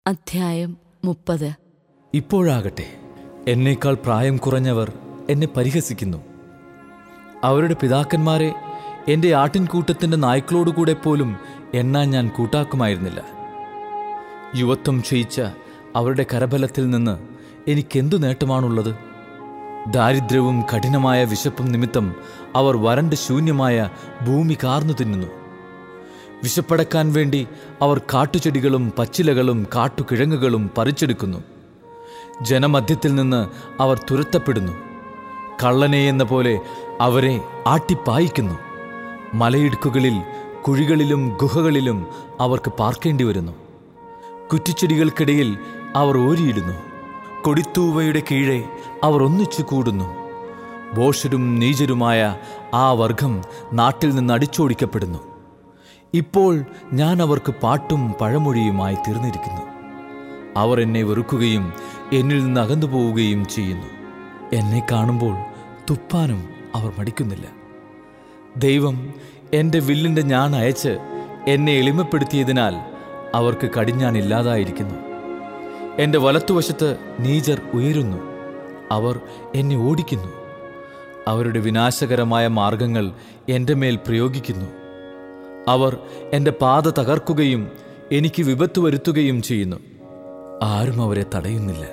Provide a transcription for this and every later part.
അധ്യായം മുപ്പത് ഇപ്പോഴാകട്ടെ എന്നേക്കാൾ പ്രായം കുറഞ്ഞവർ എന്നെ പരിഹസിക്കുന്നു അവരുടെ പിതാക്കന്മാരെ എൻ്റെ ആട്ടിൻകൂട്ടത്തിൻ്റെ നായ്ക്കളോടുകൂടെ പോലും എണ്ണാൻ ഞാൻ കൂട്ടാക്കുമായിരുന്നില്ല യുവത്വം ക്ഷയിച്ച അവരുടെ കരബലത്തിൽ നിന്ന് എനിക്കെന്തു നേട്ടമാണുള്ളത് ദാരിദ്ര്യവും കഠിനമായ വിശപ്പും നിമിത്തം അവർ വരണ്ട് ശൂന്യമായ ഭൂമി കാർന്നു തിന്നുന്നു വിശപ്പടക്കാൻ വേണ്ടി അവർ കാട്ടുചെടികളും പച്ചിലകളും കാട്ടുകിഴങ്ങുകളും പറിച്ചെടുക്കുന്നു ജനമധ്യത്തിൽ നിന്ന് അവർ തുരത്തപ്പെടുന്നു കള്ളനെ എന്ന പോലെ അവരെ ആട്ടിപ്പായിക്കുന്നു മലയിടുക്കുകളിൽ കുഴികളിലും ഗുഹകളിലും അവർക്ക് പാർക്കേണ്ടി വരുന്നു കുറ്റിച്ചെടികൾക്കിടയിൽ അവർ ഓരിയിടുന്നു കൊടിത്തൂവയുടെ കീഴെ അവർ ഒന്നിച്ചു കൂടുന്നു ബോഷരും നീചരുമായ ആ വർഗം നാട്ടിൽ നിന്ന് അടിച്ചോടിക്കപ്പെടുന്നു ഇപ്പോൾ ഞാൻ അവർക്ക് പാട്ടും പഴമൊഴിയുമായി തീർന്നിരിക്കുന്നു അവർ എന്നെ വെറുക്കുകയും എന്നിൽ നിന്ന് അകന്നു പോവുകയും ചെയ്യുന്നു എന്നെ കാണുമ്പോൾ തുപ്പാനും അവർ മടിക്കുന്നില്ല ദൈവം എൻ്റെ വില്ലിൻ്റെ ഞാൻ അയച്ച് എന്നെ എളിമപ്പെടുത്തിയതിനാൽ അവർക്ക് കടിഞ്ഞാൻ ഇല്ലാതായിരിക്കുന്നു എൻ്റെ വലത്തുവശത്ത് നീചർ ഉയരുന്നു അവർ എന്നെ ഓടിക്കുന്നു അവരുടെ വിനാശകരമായ മാർഗങ്ങൾ എൻ്റെ മേൽ പ്രയോഗിക്കുന്നു അവർ എൻ്റെ പാത തകർക്കുകയും എനിക്ക് വിപത്ത് വരുത്തുകയും ചെയ്യുന്നു ആരും അവരെ തടയുന്നില്ല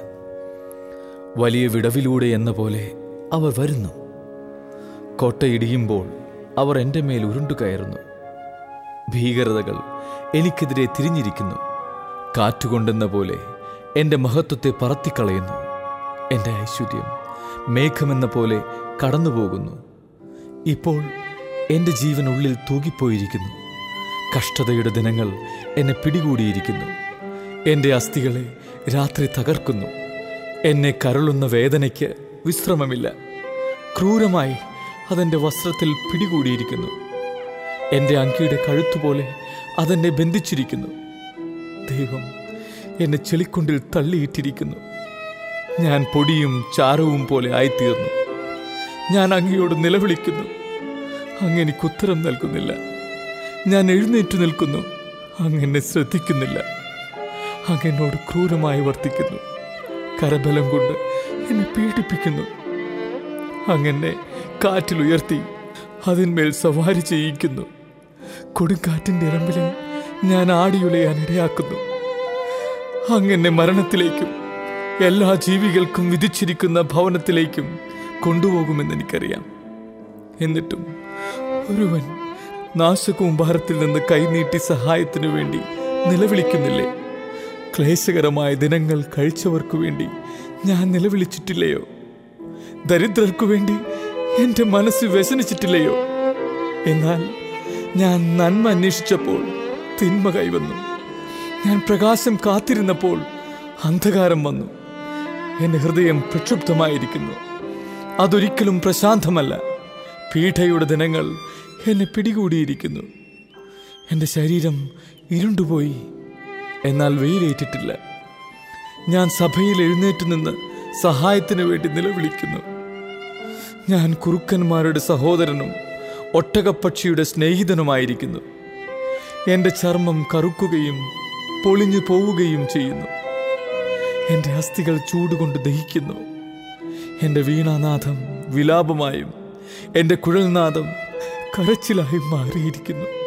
വലിയ വിടവിലൂടെ എന്ന പോലെ അവർ വരുന്നു കോട്ടയിടിയുമ്പോൾ അവർ എൻ്റെ മേൽ ഉരുണ്ടു കയറുന്നു ഭീകരതകൾ എനിക്കെതിരെ തിരിഞ്ഞിരിക്കുന്നു കാറ്റുകൊണ്ടെന്ന പോലെ എൻ്റെ മഹത്വത്തെ പറത്തിക്കളയുന്നു എൻ്റെ ഐശ്വര്യം മേഘമെന്ന പോലെ കടന്നുപോകുന്നു ഇപ്പോൾ എൻ്റെ ജീവൻ ഉള്ളിൽ തൂകിപ്പോയിരിക്കുന്നു കഷ്ടതയുടെ ദിനങ്ങൾ എന്നെ പിടികൂടിയിരിക്കുന്നു എൻ്റെ അസ്ഥികളെ രാത്രി തകർക്കുന്നു എന്നെ കരളുന്ന വേദനയ്ക്ക് വിശ്രമമില്ല ക്രൂരമായി അതെൻ്റെ വസ്ത്രത്തിൽ പിടികൂടിയിരിക്കുന്നു എൻ്റെ അങ്കിയുടെ കഴുത്തുപോലെ അതെന്നെ ബന്ധിച്ചിരിക്കുന്നു ദൈവം എന്നെ ചെളിക്കുണ്ടിൽ തള്ളിയിട്ടിരിക്കുന്നു ഞാൻ പൊടിയും ചാരവും പോലെ ആയിത്തീർന്നു ഞാൻ അങ്ങയോട് നിലവിളിക്കുന്നു അങ്ങ് എനിക്ക് ഉത്തരം നൽകുന്നില്ല ഞാൻ എഴുന്നേറ്റു നിൽക്കുന്നു അങ്ങ് എന്നെ ശ്രദ്ധിക്കുന്നില്ല അങ്ങ് എന്നോട് ക്രൂരമായി വർത്തിക്കുന്നു കരബലം കൊണ്ട് എന്നെ പീഡിപ്പിക്കുന്നു അങ്ങനെ കാറ്റിലുയർത്തി അതിന്മേൽ സവാരി ചെയ്യിക്കുന്നു കൊടുങ്കാറ്റിൻ്റെ ഇറമ്പിലും ഞാൻ ആടിയുലയാൻ ഇടയാക്കുന്നു അങ്ങനെ മരണത്തിലേക്കും എല്ലാ ജീവികൾക്കും വിധിച്ചിരിക്കുന്ന ഭവനത്തിലേക്കും കൊണ്ടുപോകുമെന്ന് എനിക്കറിയാം എന്നിട്ടും ഒരുവൻ നാശകൂമ്പാരത്തിൽ നിന്ന് കൈനീട്ടി സഹായത്തിനു വേണ്ടി നിലവിളിക്കുന്നില്ലേ ക്ലേശകരമായ ദിനങ്ങൾ കഴിച്ചവർക്കു വേണ്ടി ഞാൻ നിലവിളിച്ചിട്ടില്ലയോ ദരിദ്രർക്കു വേണ്ടി എൻ്റെ മനസ്സ് വ്യസനിച്ചിട്ടില്ലയോ എന്നാൽ ഞാൻ നന്മ അന്വേഷിച്ചപ്പോൾ തിന്മ കൈവന്നു ഞാൻ പ്രകാശം കാത്തിരുന്നപ്പോൾ അന്ധകാരം വന്നു എൻ്റെ ഹൃദയം പ്രക്ഷുബ്ധമായിരിക്കുന്നു അതൊരിക്കലും പ്രശാന്തമല്ല പീഠയുടെ ദിനങ്ങൾ എന്നെ പിടികൂടിയിരിക്കുന്നു എൻ്റെ ശരീരം ഇരുണ്ടുപോയി എന്നാൽ വെയിലേറ്റിട്ടില്ല ഞാൻ സഭയിൽ എഴുന്നേറ്റ് നിന്ന് സഹായത്തിനു വേണ്ടി നിലവിളിക്കുന്നു ഞാൻ കുറുക്കന്മാരുടെ സഹോദരനും ഒട്ടകപ്പക്ഷിയുടെ സ്നേഹിതനുമായിരിക്കുന്നു എൻ്റെ ചർമ്മം കറുക്കുകയും പൊളിഞ്ഞു പോവുകയും ചെയ്യുന്നു എൻ്റെ അസ്ഥികൾ ചൂടുകൊണ്ട് ദഹിക്കുന്നു എൻ്റെ വീണാനാഥം വിലാപമായും എൻ്റെ കുഴൽനാദം കരച്ചിലായും മാറിയിരിക്കുന്നു